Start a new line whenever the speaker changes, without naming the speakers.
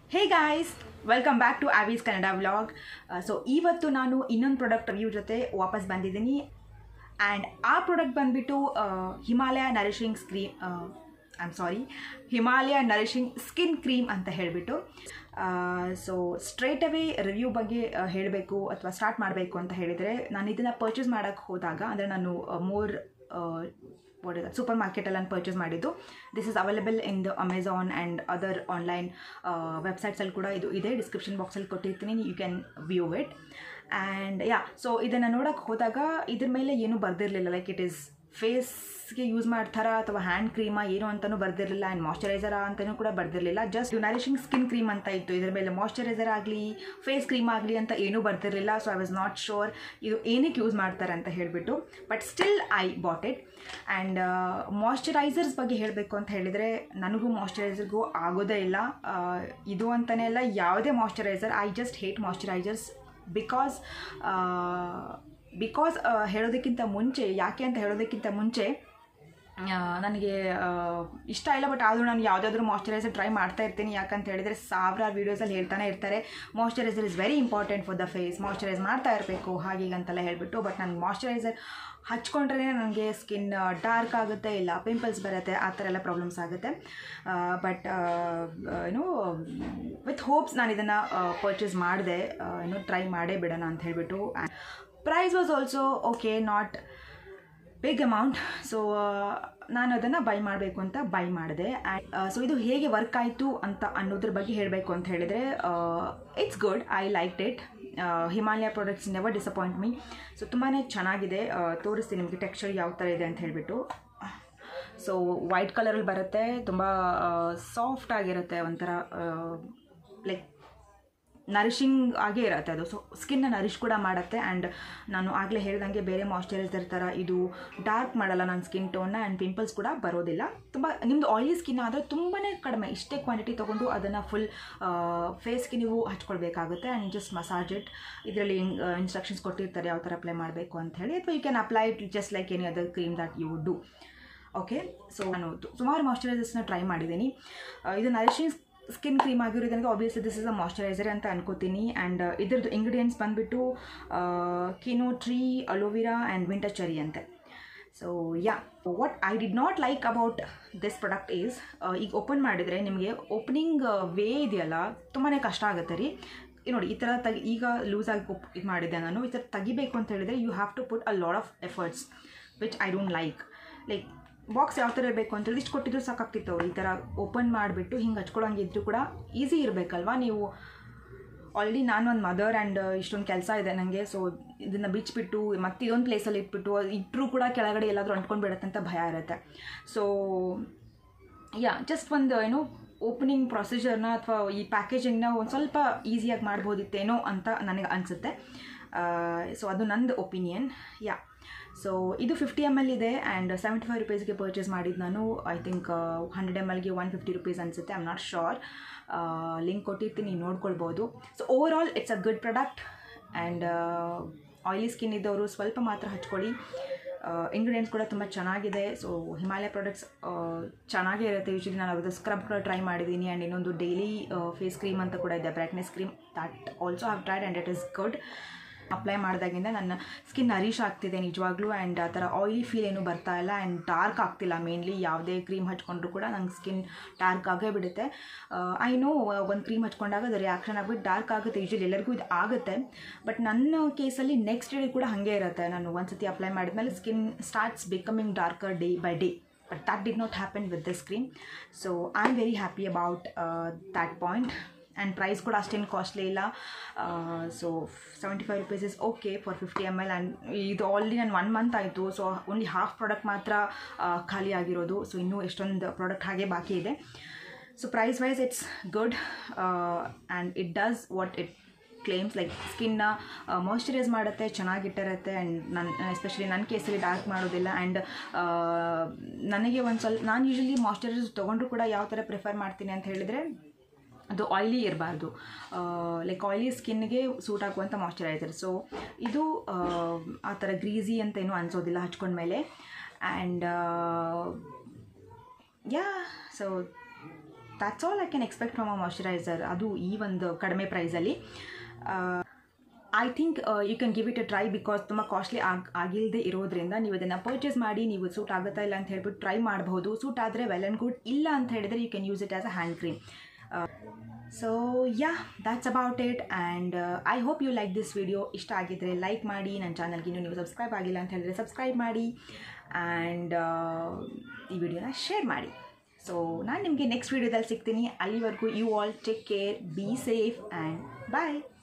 hey guys welcome back to Aavees Kannada vlog so ಇವತ್ತು ನಾನು ಇನ್ನೊಂದು ಪ್ರಾಡಕ್ಟ್ ರಿವ್ಯೂ ಜೊತೆ ವಾಪಸ್ ಬಂದಿದ್ದೀನಿ ಆ್ಯಂಡ್ ಆ ಪ್ರಾಡಕ್ಟ್ ಬಂದುಬಿಟ್ಟು Himalaya nourishing scream I am sorry Himalaya nourishing skin cream ಅಂತ ಹೇಳಿಬಿಟ್ಟು ಸೊ ಸ್ಟ್ರೇಟ್ ಅವೇ ರಿವ್ಯೂ ಬಗ್ಗೆ ಹೇಳಬೇಕು ಅಥವಾ ಸ್ಟಾರ್ಟ್ ಮಾಡಬೇಕು ಅಂತ ಹೇಳಿದರೆ ನಾನು ಇದನ್ನು ಪರ್ಚೇಸ್ ಮಾಡೋಕ್ಕೆ ಹೋದಾಗ ಅಂದರೆ ನಾನು ಮೋರ್ ವಾಟ್ ಇಸ್ ಸೂಪರ್ ಮಾರ್ಕೆಟಲ್ಲಿ ನಾನು ಪರ್ಚೇಸ್ ಮಾಡಿದ್ದು this is available in the Amazon and other online ವೆಬ್ಸೈಟ್ಸಲ್ಲಿ ಕೂಡ ಇದು ಇದೆ ಡಿಸ್ಕ್ರಿಪ್ಷನ್ ಬಾಕ್ಸಲ್ಲಿ ಕೊಟ್ಟಿರ್ತೀನಿ you can view it and yeah so ಇದನ್ನು ನೋಡೋಕ್ಕೆ ಹೋದಾಗ ಇದ್ರ ಮೇಲೆ ಏನೂ ಬರ್ದಿರಲಿಲ್ಲ ಲೈಕ್ ಇಟ್ ಈಸ್ ಫೇಸ್ಗೆ ಯೂಸ್ ಮಾಡ್ತಾರಾ ಅಥವಾ ಹ್ಯಾಂಡ್ ಕ್ರೀಮಾ ಏನು ಅಂತಲೂ ಬರ್ದಿರಲಿಲ್ಲ ಆ್ಯಂಡ್ ಮಾಯ್ಚರೈಸರಾ ಅಂತಲೂ ಕೂಡ ಬರ್ದಿರಲಿಲ್ಲ ಜಸ್ಟ್ ನರಿಶಿಂಗ್ ಸ್ಕಿನ್ ಕ್ರೀಮ್ ಅಂತ ಇತ್ತು ಇದ್ರ ಮೇಲೆ ಮಾಯ್ಚರೈಸರ್ ಆಗಲಿ ಫೇಸ್ ಕ್ರೀಮ್ ಆಗಲಿ ಅಂತ ಏನೂ ಬರ್ದಿರಲಿಲ್ಲ so I was not sure ಇದು ಏನಕ್ಕೆ ಯೂಸ್ ಮಾಡ್ತಾರೆ ಅಂತ ಹೇಳಿಬಿಟ್ಟು but still I bought it and moisturisers ಬಗ್ಗೆ ಹೇಳಬೇಕು ಅಂತ ಹೇಳಿದರೆ ನನಗೂ ಮಾಯ್ಚರೈಸರ್ಗೂ ಆಗೋದೇ ಇಲ್ಲ ಇದು ಅಂತಲೇ ಅಲ್ಲ ಯಾವುದೇ moisturiser I just hate moisturisers because because ಹೇಳೋದಕ್ಕಿಂತ ಮುಂಚೆ ಯಾಕೆ ಅಂತ ಹೇಳೋದಕ್ಕಿಂತ ಮುಂಚೆ ನನಗೆ ಇಷ್ಟ ಇಲ್ಲ ಬಟ್ ಆದರೂ ನಾನು ಯಾವುದಾದ್ರೂ ಮಾಯ್ಚರೈಸರ್ ಟ್ರೈ ಮಾಡ್ತಾ ಇರ್ತೀನಿ ಯಾಕಂತ ಹೇಳಿದರೆ ಸಾವಿರಾರು ವೀಡಿಯೋಸಲ್ಲಿ ಹೇಳ್ತಾನೆ ಇರ್ತಾರೆ moisturiser is very important for the face moisturise ಮಾಡ್ತಾ ಇರಬೇಕು ಹಾಗೆ ಅಂತೆಲ್ಲ ಹೇಳಿಬಿಟ್ಟು ಬಟ್ ನಾನು ಮಾಯ್ಚರೈಸರ್ ಹಚ್ಕೊಂಡ್ರೆ ನನಗೆ ಸ್ಕಿನ್ ಡಾರ್ಕ್ ಆಗುತ್ತೆ ಇಲ್ಲ ಪಿಂಪಲ್ಸ್ ಬರುತ್ತೆ ಆ ಥರ ಎಲ್ಲ ಪ್ರಾಬ್ಲಮ್ಸ್ ಆಗುತ್ತೆ ಬಟ್ ಏನು ವಿತ್ ಹೋಪ್ಸ್ ನಾನು ಇದನ್ನು ಪರ್ಚೇಸ್ ಮಾಡಿದೆ ಏನು ಟ್ರೈ ಮಾಡೇ ಬಿಡೋಣ ಅಂತ ಹೇಳಿಬಿಟ್ಟು price was also okay not big amount so ನಾನು ಅದನ್ನು ಬೈ ಮಾಡಬೇಕು ಅಂತ ಬೈ ಮಾಡಿದೆ ಆ್ಯಂಡ್ ಸೊ ಇದು ಹೇಗೆ ವರ್ಕ್ ಆಯಿತು ಅಂತ ಅನ್ನೋದ್ರ ಬಗ್ಗೆ ಹೇಳಬೇಕು ಅಂತ ಹೇಳಿದರೆ it's good I like it Himalaya products never disappoint me so ತುಂಬಾ ಚೆನ್ನಾಗಿದೆ ತೋರಿಸ್ತೀನಿ ನಿಮಗೆ ಟೆಕ್ಸ್ಚರ್ ಯಾವ ಥರ ಇದೆ ಅಂತ ಹೇಳಿಬಿಟ್ಟು ಸೊ ವೈಟ್ ಕಲರಲ್ಲಿ ಬರುತ್ತೆ ತುಂಬ ಸಾಫ್ಟ್ ಆಗಿರುತ್ತೆ ಒಂಥರ ಲೈಕ್ ನರಿಶಿಂಗ್ ಆಗೇ ಇರುತ್ತೆ ಅದು ಸೊ ಸ್ಕಿನ್ನ ನರಿಶ್ ಕೂಡ ಮಾಡುತ್ತೆ ಆ್ಯಂಡ್ ನಾನು ಆಗಲೇ ಹೇಳ್ದಂಗೆ ಬೇರೆ ಮಾಯ್ಚರೈಸರ್ ಥರ ಇದು ಡಾರ್ಕ್ ಮಾಡಲ್ಲ ನನ್ನ ಸ್ಕಿನ್ ಟೋನ್ನ ಆ್ಯಂಡ್ ಪಿಂಪಲ್ಸ್ ಕೂಡ ಬರೋದಿಲ್ಲ ತುಂಬ ನಿಮ್ಮದು ಆಯಿಲಿ ಸ್ಕಿನ್ ಆದರೆ ತುಂಬಾ ಕಡಿಮೆ ಇಷ್ಟೇ ಕ್ವಾಂಟಿಟಿ ತೊಗೊಂಡು ಅದನ್ನು ಫುಲ್ ಫೇಸ್ಗೆ ನೀವು ಹಚ್ಕೊಳ್ಬೇಕಾಗುತ್ತೆ ಆ್ಯಂಡ್ ಜಸ್ಟ್ ಮಸಾಜ್ ಇಟ್ ಇದರಲ್ಲಿ ಇನ್ಸ್ಟ್ರಕ್ಷನ್ಸ್ ಕೊಟ್ಟಿರ್ತಾರೆ ಯಾವ ಥರ ಅಪ್ಲೈ ಮಾಡಬೇಕು ಅಂತ ಹೇಳಿ ಅಥವಾ you can apply it just like any other cream that you do okay so ನಾನು ಸುಮಾರು ಮಾಯ್ಚರೈಸರ್ಸ್ನ ಟ್ರೈ ಮಾಡಿದ್ದೀನಿ ಇದು ನರಿಶಿಂಗ್ ಸ್ಕಿನ್ ಕ್ರೀಮ್ ಆಗಿರೋದ್ರಿಂದ obviously this is a moisturiser ಅಂತ ಅನ್ಕೋತೀನಿ ಆ್ಯಂಡ್ ಇದ್ರದ್ದು ಇಂಗ್ರೀಡಿಯೆಂಟ್ಸ್ ಬಂದುಬಿಟ್ಟು kino tree aloe vera and winter cherry ಅಂತೆ so yeah what I did not like about this product is ಈಗ ಓಪನ್ ಮಾಡಿದರೆ ನಿಮಗೆ ಓಪನಿಂಗ್ ವೇ ಇದೆಯಲ್ಲ ತುಂಬಾ ಕಷ್ಟ ಆಗುತ್ತೆ ರೀ ನೋಡಿ ಈ ಥರ ತೆಗಿ ಈಗ ಲೂಸಾಗಿ ಒಪ್ ಇದು ಮಾಡಿದ್ದೆ ನಾನು ಈ ಥರ ತೆಗಿಬೇಕು ಅಂತ ಹೇಳಿದರೆ you have to put a lot of efforts which I don't like like box ಯಾವ ಥರ ಇರಬೇಕು ಅಂತೇಳಿ ಇಷ್ಟು ಕೊಟ್ಟಿದ್ರು ಸಾಕಾಗ್ತಿತ್ತು ಅವ್ರು ಈ ಥರ ಓಪನ್ ಮಾಡಿಬಿಟ್ಟು ಹಿಂಗೆ ಹಚ್ಕೊಳಂಗಿದ್ರು ಕೂಡ ಈಸಿ ಇರಬೇಕಲ್ವಾ ನೀವು ಆಲ್ರೆಡಿ ನಾನು ಒಂದು ಮದರ್ ಆ್ಯಂಡ್ ಇಷ್ಟೊಂದು ಕೆಲಸ ಇದೆ ನನಗೆ ಸೊ ಇದನ್ನು ಬಿಚ್ಚಿಬಿಟ್ಟು ಮತ್ತೆ ಇದೊಂದು ಪ್ಲೇಸಲ್ಲಿ ಇಟ್ಬಿಟ್ಟು ಇಟ್ಟರೂ ಕೂಡ ಕೆಳಗಡೆ ಎಲ್ಲಾದರೂ ಅಂಟ್ಕೊಂಡು ಬಿಡುತ್ತೆ ಅಂತ ಭಯ ಇರುತ್ತೆ ಸೊ ಯಾ ಜಸ್ಟ್ ಒಂದು ಏನು ಓಪನಿಂಗ್ ಪ್ರೊಸೀಜರ್ನ ಅಥವಾ ಈ ಪ್ಯಾಕೇಜಿಂಗ್ನ ಒಂದು ಸ್ವಲ್ಪ ಈಸಿಯಾಗಿ ಮಾಡ್ಬೋದಿತ್ತೇನೋ ಅಂತ ನನಗೆ ಅನಿಸುತ್ತೆ ಸೊ ಅದು ನಂದು ಒಪಿನಿಯನ್ ಯಾ ಸೊ ಇದು ಫಿಫ್ಟಿ ಎಮ್ ಎಲ್ ಇದೆ ಆ್ಯಂಡ್ ಸೆವೆಂಟಿ ಫೈವ್ ರುಪೀಸ್ಗೆ ಪರ್ಚೇಸ್ ಮಾಡಿದ್ದು ನಾನು ಐ ಥಿಂಕ್ ಹಂಡ್ರೆಡ್ ಎಮ್ ಎಲ್ಗೆ ಒನ್ ಫಿಫ್ಟಿ ರುಪೀಸ್ ಅನಿಸುತ್ತೆ I am not sure link ಕೊಟ್ಟಿರ್ತೀನಿ ನೋಡ್ಕೊಳ್ಬೋದು so over all it's a good product and oily skin ಇದ್ದವರು ಸ್ವಲ್ಪ ಮಾತ್ರ ಹಚ್ಕೊಳ್ಳಿ ಇಂಗ್ರೀಡಿಯೆಂಟ್ಸ್ ಕೂಡ ತುಂಬ ಚೆನ್ನಾಗಿದೆ ಸೊ ಹಿಮಾಲಯ ಪ್ರಾಡಕ್ಟ್ಸ್ ಚೆನ್ನಾಗೇ ಇರುತ್ತೆ ಯೂಶ್ವಲಿ ನಾನು ಅದ್ರ ಸ್ಕ್ರಬ್ ಕೂಡ ಟ್ರೈ ಮಾಡಿದ್ದೀನಿ ಆ್ಯಂಡ್ ಇನ್ನೊಂದು ಡೈಲಿ ಫೇಸ್ ಕ್ರೀಮ್ ಅಂತ ಕೂಡ ಇದೆ brightness cream that also have tried and it is good apply ಮಾಡಿದಾಗಿಂದ ನನ್ನ ಸ್ಕಿನ್ ನರಿಶ್ ಆಗ್ತಿದೆ ನಿಜವಾಗ್ಲೂ ಆ್ಯಂಡ್ ಆ ಥರ ಆಯಿಲಿ ಫೀಲ್ ಏನೂ ಬರ್ತಾ ಇಲ್ಲ ಆ್ಯಂಡ್ ಡಾರ್ಕ್ ಆಗ್ತಿಲ್ಲ ಮೇನ್ಲಿ ಯಾವುದೇ ಕ್ರೀಮ್ ಹಚ್ಕೊಂಡ್ರು ಕೂಡ ನಂಗೆ ಸ್ಕಿನ್ ಡಾರ್ಕ್ ಆಗೇ ಬಿಡುತ್ತೆ ಐ ನೋ ಒಂದು ಕ್ರೀಮ್ ಹಚ್ಕೊಂಡಾಗ ಅದು ರಿಯಾಕ್ಷನ್ ಆಗಿಬಿಟ್ಟು ಡಾರ್ಕ್ ಆಗುತ್ತೆ ಯೂಶ್ವಲಿ ಎಲ್ಲರಿಗೂ ಇದು ಆಗುತ್ತೆ ಬಟ್ ನನ್ನ ಕೇಸಲ್ಲಿ ನೆಕ್ಸ್ಟ್ ಡೇ ಕೂಡ ಹಾಗೆ ಇರುತ್ತೆ ನಾನು ಒಂದು ಸತಿ ಅಪ್ಲೈ ಮಾಡಿದ್ಮೇಲೆ skin starts becoming darker day by day but that did not happen with this cream so I am very happy about that point and price ಕೂಡ ಅಷ್ಟೇನು ಕಾಸ್ಟ್ಲಿ ಇಲ್ಲ so seventy five rupees is okay for fifty M L and ಇದು already ನಾನು one month ಆಯಿತು so only half product ಮಾತ್ರ ಖಾಲಿ ಆಗಿರೋದು so ಇನ್ನೂ ಎಷ್ಟೊಂದು ಪ್ರಾಡಕ್ಟ್ ಹಾಗೆ ಬಾಕಿ ಇದೆ so price wise it's good and it does what it claims like ಸ್ಕಿನ್ನ ಮಾಯ್ಚರೈಸ್ ಮಾಡುತ್ತೆ ಚೆನ್ನಾಗಿಟ್ಟಿರುತ್ತೆ ಆ್ಯಂಡ್ ನನ್ನ ಎಸ್ಪೆಷಲಿ ನನ್ನ ಕೇಸಲ್ಲಿ ಡಾರ್ಕ್ ಮಾಡೋದಿಲ್ಲ ಆ್ಯಂಡ್ ನನಗೆ ಒಂದು ಸ್ವಲ್ಪ ನಾನು ಯೂಶ್ವಲಿ ಮಾಯ್ಚರೈಸ್ ತೊಗೊಂಡ್ರು ಕೂಡ ಯಾವ ಥರ ಪ್ರಿಫರ್ ಮಾಡ್ತೀನಿ ಅಂತ ಹೇಳಿದರೆ ಅದು ಆಯ್ಲಿ ಇರಬಾರ್ದು ಲೈಕ್ ಆಯ್ಲಿ ಸ್ಕಿನ್ಗೆ ಸೂಟ್ ಆಗುವಂಥ ಮಾಯ್ಚರೈಸರ್ ಸೊ ಇದು ಆ ಥರ ಗ್ರೀಸಿ ಅಂತ ಏನೂ ಅನಿಸೋದಿಲ್ಲ ಹಚ್ಕೊಂಡ್ಮೇಲೆ and yeah so that's all I can expect from a moisturiser ಅದು ಈ ಒಂದು ಕಡಿಮೆ ಪ್ರೈಸಲ್ಲಿ I think you can give it a try because ತುಂಬ ಕಾಸ್ಟ್ಲಿ ಆಗಿ ಆಗಿಲ್ಲದೆ ಇರೋದ್ರಿಂದ ನೀವು ಅದನ್ನು ಪರ್ಚೇಸ್ ಮಾಡಿ ನೀವು ಸೂಟ್ ಆಗುತ್ತಾ ಇಲ್ಲ ಅಂತ ಹೇಳ್ಬಿಟ್ಟು ಟ್ರೈ ಮಾಡಬಹುದು ಸೂಟ್ ಆದರೆ ವೆಲ್ ಆ್ಯಂಡ್ ಗುಡ್ ಇಲ್ಲ ಅಂತ ಹೇಳಿದರೆ you can use it as a hand cream so yeah that's about it and I hope you like this video ಇಷ್ಟ ಆಗಿದ್ದರೆ ಲೈಕ್ ಮಾಡಿ ನನ್ನ ಚಾನಲ್ಗೆ ಇನ್ನೂ ನೀವು ಸಬ್ಸ್ಕ್ರೈಬ್ ಆಗಿಲ್ಲ ಅಂತ ಹೇಳಿದ್ರೆ ಸಬ್ಸ್ಕ್ರೈಬ್ ಮಾಡಿ ಆ್ಯಂಡ್ ಈ ವಿಡಿಯೋನ ಶೇರ್ ಮಾಡಿ ಸೊ ನಾನು ನಿಮಗೆ ನೆಕ್ಸ್ಟ್ ವೀಡಿಯೋದಲ್ಲಿ ಸಿಗ್ತೀನಿ ಅಲ್ಲಿವರೆಗೂ you all take care be safe and bye